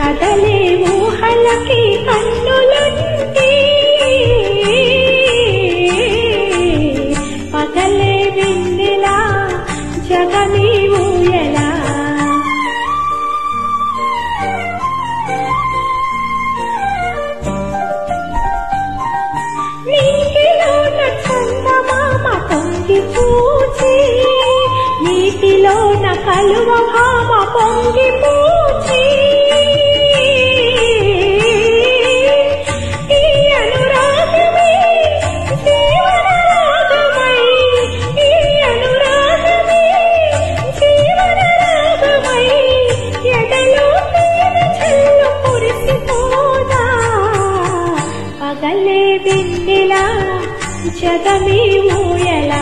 కదలే ఊహలకి కన్నులుంటే పగలే వెన్నెలా జగమే ఊయలా నీటిలోన చందమామ పొంగి పూచి నీటిలోన కలువ భామ పొంగి పూచి ఈ అనురాగమే జీవన రాగమై ఈ అనురాగమే జీవన రాగమై ఎదలో తేనె చెల్లు కురిసిపోదా పగలే వెన్నెలా జగమే ఊయలా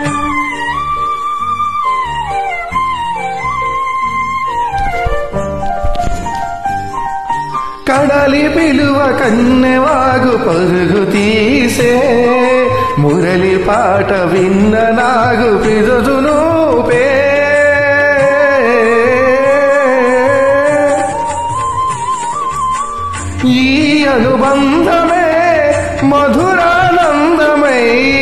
కడలి పిలువ కన్నెవాగు పరుగు తీసే మురళి పాట విన్న నాగు పిరుదును పే ఈ అనుబంధమే మధురానందమై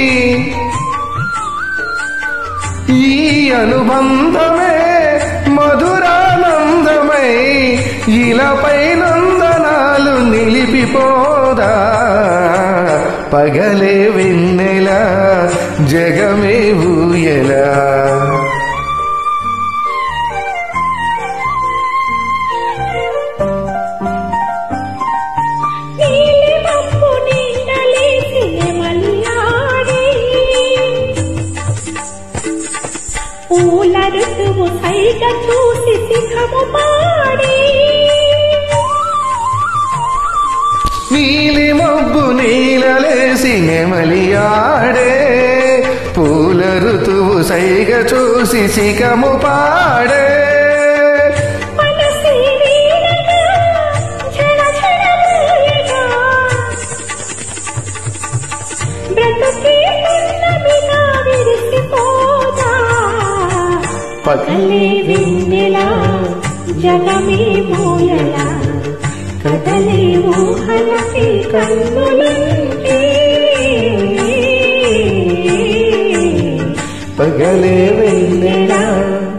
ఈ అనుబంధమే మధురానందమై ఇలపై నందనాలు నిలిపిపోదా పగలే వెన్నెల జగమే ఊయలా నీలి మబ్బు నిండలేసి నెమలియాడి పూల ఋతువు సైగ చూసి శిఖము పాడి నీలి మబ్బు నీలలేసి నెమలియాడే పూల ఋతువు సైగ చూసి శిఖము పాడే మనసి వీణగా ఝణ ఝణ మూయగా బ్రతుకే ఉన్నదిగా విరిసిపోదా పగలే వెన్నెలా జగమే మోయలా కదలే ఊహలకి కన్నులుంటే పగలే వెన్నెలా